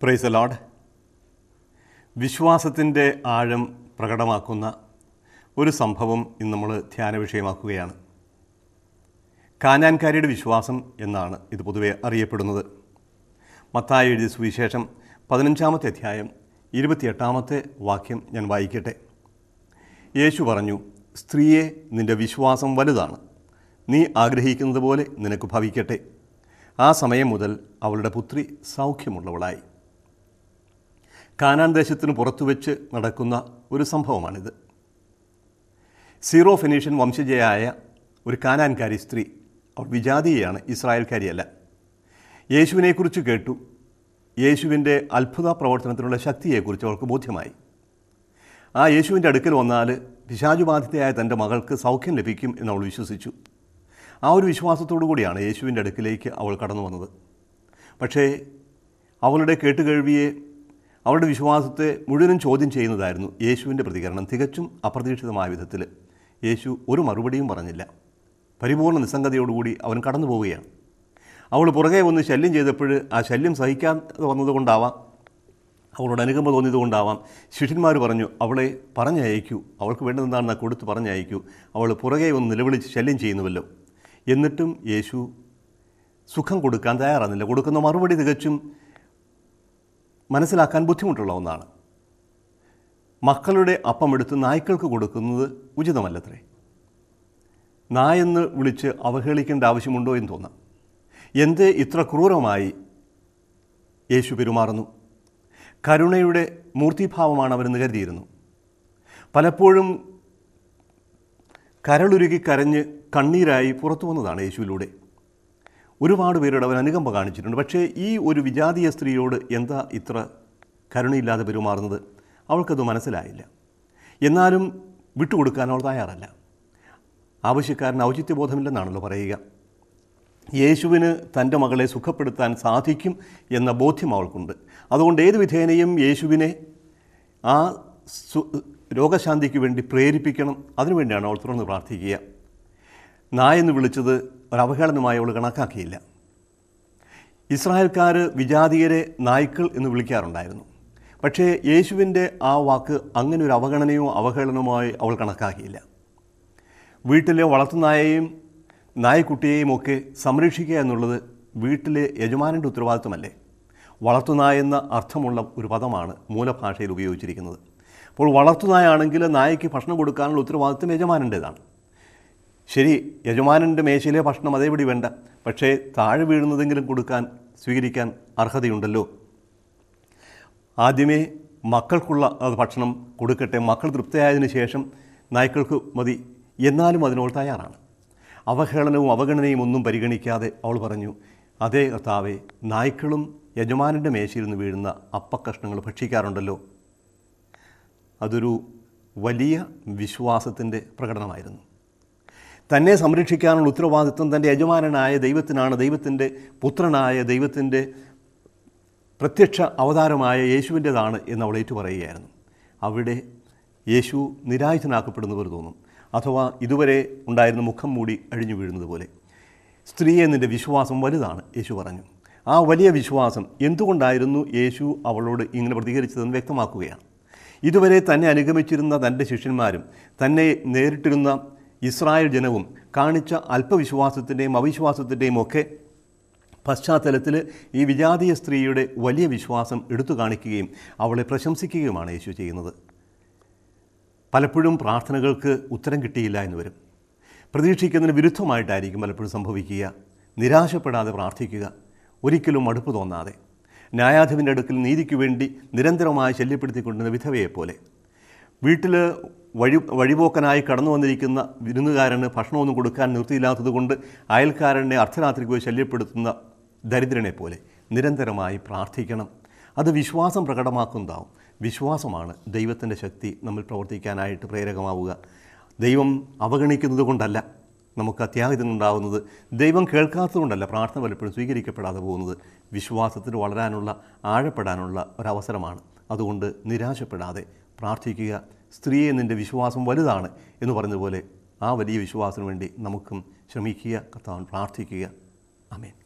price load വിശ്വാസത്തിൻ്റെ ആഴം പ്രകടമാക്കുന്ന ഒരു സംഭവം ഇന്ന് നമ്മൾ ധ്യാന വിഷയമാക്കുകയാണ് കാനാൻകാരിയുടെ വിശ്വാസം എന്നാണ് ഇത് പൊതുവെ അറിയപ്പെടുന്നത് മത്തായി എഴുതിയ സുവിശേഷം പതിനഞ്ചാമത്തെ അധ്യായം ഇരുപത്തിയെട്ടാമത്തെ വാക്യം ഞാൻ വായിക്കട്ടെ യേശു പറഞ്ഞു സ്ത്രീയെ നിന്റെ വിശ്വാസം വലുതാണ് നീ ആഗ്രഹിക്കുന്നത് പോലെ നിനക്ക് ഭവിക്കട്ടെ ആ സമയം മുതൽ അവളുടെ പുത്രി സൗഖ്യമുള്ളവളായി കാനാൻ ദേശത്തിന് പുറത്തുവെച്ച് നടക്കുന്ന ഒരു സംഭവമാണിത് സീറോ ഫെനീഷ്യൻ വംശജയായ ഒരു കാനാൻകാരി സ്ത്രീ അവൾ വിജാതീയാണ് ഇസ്രായേൽക്കാരിയല്ല യേശുവിനെക്കുറിച്ച് കേട്ടു യേശുവിൻ്റെ അത്ഭുത പ്രവർത്തനത്തിനുള്ള ശക്തിയെക്കുറിച്ച് അവൾക്ക് ബോധ്യമായി ആ യേശുവിൻ്റെ അടുക്കൽ വന്നാൽ പിശാചുബാധിതയായ തൻ്റെ മകൾക്ക് സൗഖ്യം ലഭിക്കും എന്ന് അവൾ വിശ്വസിച്ചു ആ ഒരു വിശ്വാസത്തോടു കൂടിയാണ് യേശുവിൻ്റെ അടുക്കിലേക്ക് അവൾ കടന്നു വന്നത് പക്ഷേ അവളുടെ കേട്ടുകേഴ്വിയെ അവളുടെ വിശ്വാസത്തെ മുഴുവനും ചോദ്യം ചെയ്യുന്നതായിരുന്നു യേശുവിൻ്റെ പ്രതികരണം തികച്ചും അപ്രതീക്ഷിതമായ വിധത്തിൽ യേശു ഒരു മറുപടിയും പറഞ്ഞില്ല പരിപൂർണ്ണ നിസ്സംഗതയോടുകൂടി അവൻ കടന്നു പോവുകയാണ് അവൾ പുറകെ വന്ന് ശല്യം ചെയ്തപ്പോൾ ആ ശല്യം സഹിക്കാതെ വന്നതുകൊണ്ടാവാം അവളോട് അനുകമ്പ തോന്നിയതുകൊണ്ടാവാം ശിഷ്യന്മാർ പറഞ്ഞു അവളെ പറഞ്ഞയക്കൂ അവൾക്ക് വേണ്ടതെന്താണെന്ന് കൊടുത്ത് പറഞ്ഞയക്കൂ അവൾ പുറകെ വന്ന് നിലവിളിച്ച് ശല്യം ചെയ്യുന്നുവല്ലോ എന്നിട്ടും യേശു സുഖം കൊടുക്കാൻ തയ്യാറാകുന്നില്ല കൊടുക്കുന്ന മറുപടി തികച്ചും മനസ്സിലാക്കാൻ ബുദ്ധിമുട്ടുള്ള ഒന്നാണ് മക്കളുടെ അപ്പം എടുത്ത് നായ്ക്കൾക്ക് കൊടുക്കുന്നത് ഉചിതമല്ലത്രേ നായെന്ന് വിളിച്ച് അവഹേളിക്കേണ്ട ആവശ്യമുണ്ടോ എന്ന് തോന്നാം എന്ത് ഇത്ര ക്രൂരമായി യേശു പെരുമാറുന്നു കരുണയുടെ മൂർത്തിഭാവമാണ് അവരെന്ന് കരുതിയിരുന്നു പലപ്പോഴും കരളുരുകി കരഞ്ഞ് കണ്ണീരായി പുറത്തു വന്നതാണ് യേശുവിലൂടെ ഒരുപാട് പേരോട് അവൻ അനുകമ്പ കാണിച്ചിട്ടുണ്ട് പക്ഷേ ഈ ഒരു വിജാതീയ സ്ത്രീയോട് എന്താ ഇത്ര കരുണയില്ലാതെ പെരുമാറുന്നത് അവൾക്കത് മനസ്സിലായില്ല എന്നാലും വിട്ടുകൊടുക്കാൻ അവൾ തയ്യാറല്ല ആവശ്യക്കാരൻ ഔചിത്യബോധമില്ലെന്നാണല്ലോ പറയുക യേശുവിന് തൻ്റെ മകളെ സുഖപ്പെടുത്താൻ സാധിക്കും എന്ന ബോധ്യം അവൾക്കുണ്ട് അതുകൊണ്ട് ഏത് വിധേനയും യേശുവിനെ ആ സു രോഗശാന്തിക്ക് വേണ്ടി പ്രേരിപ്പിക്കണം അതിനുവേണ്ടിയാണ് അവൾ തുറന്ന് പ്രാർത്ഥിക്കുക നായെന്ന് വിളിച്ചത് ഒരു അവഹേളനമായി അവൾ കണക്കാക്കിയില്ല ഇസ്രായേൽക്കാർ വിജാതീയരെ നായ്ക്കൾ എന്ന് വിളിക്കാറുണ്ടായിരുന്നു പക്ഷേ യേശുവിൻ്റെ ആ വാക്ക് അങ്ങനെ ഒരു അവഗണനയോ അവഹേളനമോ അവൾ കണക്കാക്കിയില്ല വീട്ടിലെ വളർത്തുനായയെയും നായക്കുട്ടിയെയും ഒക്കെ സംരക്ഷിക്കുക എന്നുള്ളത് വീട്ടിലെ യജമാനൻ്റെ ഉത്തരവാദിത്വമല്ലേ വളർത്തുനായ എന്ന അർത്ഥമുള്ള ഒരു പദമാണ് മൂലഭാഷയിൽ ഉപയോഗിച്ചിരിക്കുന്നത് അപ്പോൾ വളർത്തുനായാണെങ്കിൽ നായയ്ക്ക് ഭക്ഷണം കൊടുക്കാനുള്ള ഉത്തരവാദിത്വം യജമാനൻ്റേതാണ് ശരി യജമാനൻ്റെ മേശയിലെ ഭക്ഷണം അതേപടി വേണ്ട പക്ഷേ താഴെ വീഴുന്നതെങ്കിലും കൊടുക്കാൻ സ്വീകരിക്കാൻ അർഹതയുണ്ടല്ലോ ആദ്യമേ മക്കൾക്കുള്ള അത് ഭക്ഷണം കൊടുക്കട്ടെ മക്കൾ തൃപ്തിയായതിനു ശേഷം നായ്ക്കൾക്ക് മതി എന്നാലും അതിനോട് തയ്യാറാണ് അവഹേളനവും അവഗണനയും ഒന്നും പരിഗണിക്കാതെ അവൾ പറഞ്ഞു അതേ കർത്താവെ നായ്ക്കളും യജമാനൻ്റെ മേശയിൽ നിന്ന് വീഴുന്ന അപ്പക്കഷ്ണങ്ങൾ ഭക്ഷിക്കാറുണ്ടല്ലോ അതൊരു വലിയ വിശ്വാസത്തിൻ്റെ പ്രകടനമായിരുന്നു തന്നെ സംരക്ഷിക്കാനുള്ള ഉത്തരവാദിത്വം തൻ്റെ യജമാനനായ ദൈവത്തിനാണ് ദൈവത്തിൻ്റെ പുത്രനായ ദൈവത്തിൻ്റെ പ്രത്യക്ഷ അവതാരമായ യേശുവിൻ്റെതാണ് എന്ന് അവൾ ഏറ്റുപറയുകയായിരുന്നു അവിടെ യേശു നിരായുധനാക്കപ്പെടുന്നവർ തോന്നും അഥവാ ഇതുവരെ ഉണ്ടായിരുന്ന മുഖം മൂടി അഴിഞ്ഞു വീഴുന്നത് പോലെ സ്ത്രീയെ നിൻ്റെ വിശ്വാസം വലുതാണ് യേശു പറഞ്ഞു ആ വലിയ വിശ്വാസം എന്തുകൊണ്ടായിരുന്നു യേശു അവളോട് ഇങ്ങനെ പ്രതികരിച്ചതെന്ന് വ്യക്തമാക്കുകയാണ് ഇതുവരെ തന്നെ അനുഗമിച്ചിരുന്ന തൻ്റെ ശിഷ്യന്മാരും തന്നെ നേരിട്ടിരുന്ന ഇസ്രായേൽ ജനവും കാണിച്ച അല്പവിശ്വാസത്തിൻ്റെയും അവിശ്വാസത്തിൻ്റെയും ഒക്കെ പശ്ചാത്തലത്തിൽ ഈ വിജാതീയ സ്ത്രീയുടെ വലിയ വിശ്വാസം എടുത്തു കാണിക്കുകയും അവളെ പ്രശംസിക്കുകയുമാണ് യേശു ചെയ്യുന്നത് പലപ്പോഴും പ്രാർത്ഥനകൾക്ക് ഉത്തരം കിട്ടിയില്ല എന്ന് വരും പ്രതീക്ഷിക്കുന്നതിന് വിരുദ്ധമായിട്ടായിരിക്കും പലപ്പോഴും സംഭവിക്കുക നിരാശപ്പെടാതെ പ്രാർത്ഥിക്കുക ഒരിക്കലും മടുപ്പ് തോന്നാതെ ന്യായാധിപൻ്റെ അടുക്കൽ നീതിക്ക് വേണ്ടി നിരന്തരമായി ശല്യപ്പെടുത്തിക്കൊണ്ടിരുന്ന വിധവയെപ്പോലെ വീട്ടിൽ വഴി വഴിപോക്കനായി കടന്നു വന്നിരിക്കുന്ന വിരുന്നുകാരന് ഭക്ഷണമൊന്നും കൊടുക്കാൻ നിർത്തിയില്ലാത്തതുകൊണ്ട് അയൽക്കാരനെ അർദ്ധരാത്രിക്ക് പോയി ശല്യപ്പെടുത്തുന്ന ദരിദ്രനെ പോലെ നിരന്തരമായി പ്രാർത്ഥിക്കണം അത് വിശ്വാസം പ്രകടമാക്കുന്നതാവും വിശ്വാസമാണ് ദൈവത്തിൻ്റെ ശക്തി നമ്മൾ പ്രവർത്തിക്കാനായിട്ട് പ്രേരകമാവുക ദൈവം അവഗണിക്കുന്നത് കൊണ്ടല്ല നമുക്ക് അത്യാഹിതം ഉണ്ടാകുന്നത് ദൈവം കേൾക്കാത്തതുകൊണ്ടല്ല പ്രാർത്ഥന പലപ്പോഴും സ്വീകരിക്കപ്പെടാതെ പോകുന്നത് വിശ്വാസത്തിൽ വളരാനുള്ള ആഴപ്പെടാനുള്ള ഒരവസരമാണ് അതുകൊണ്ട് നിരാശപ്പെടാതെ പ്രാർത്ഥിക്കുക സ്ത്രീയെ നിൻ്റെ വിശ്വാസം വലുതാണ് എന്ന് പറഞ്ഞതുപോലെ ആ വലിയ വിശ്വാസത്തിന് വേണ്ടി നമുക്കും ശ്രമിക്കുക കർത്താവൻ പ്രാർത്ഥിക്കുക അമേൻ